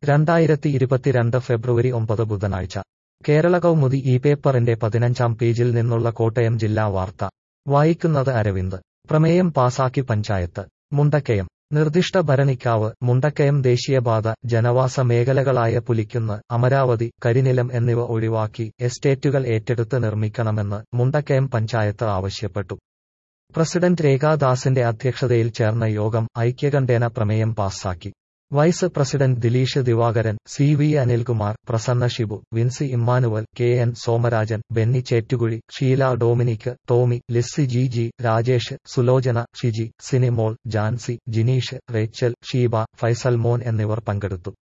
രണ്ടായിരത്തി ഇരുപത്തിരണ്ട് ഫെബ്രുവരി ഒമ്പത് ബുധനാഴ്ച കേരള കൗമുദി ഈ പേപ്പറിന്റെ പതിനഞ്ചാം പേജിൽ നിന്നുള്ള കോട്ടയം ജില്ലാ വാർത്ത വായിക്കുന്നത് അരവിന്ദ് പ്രമേയം പാസാക്കി പഞ്ചായത്ത് മുണ്ടക്കയം നിർദ്ദിഷ്ട ഭരണിക്കാവ് മുണ്ടക്കയം ദേശീയപാത ജനവാസ മേഖലകളായ പുലിക്കുന്ന് അമരാവതി കരിനിലം എന്നിവ ഒഴിവാക്കി എസ്റ്റേറ്റുകൾ ഏറ്റെടുത്ത് നിർമ്മിക്കണമെന്ന് മുണ്ടക്കയം പഞ്ചായത്ത് ആവശ്യപ്പെട്ടു പ്രസിഡന്റ് രേഖാദാസിന്റെ അധ്യക്ഷതയിൽ ചേർന്ന യോഗം ഐക്യകണ്ഠേന പ്രമേയം പാസാക്കി vice president Dileesh Divakaran C V Anilkumar Prasanna Shibu Vincy Immanuel K N Somarajan Benny Chettukuzhi Sheela Dominic Tomy Lissy G G Rajesh Sulochana Shiji Sinimol Jancy Jineesh Rachel Sheeba Faisal Mon എന്നിവർ പങ്കെടുത്തു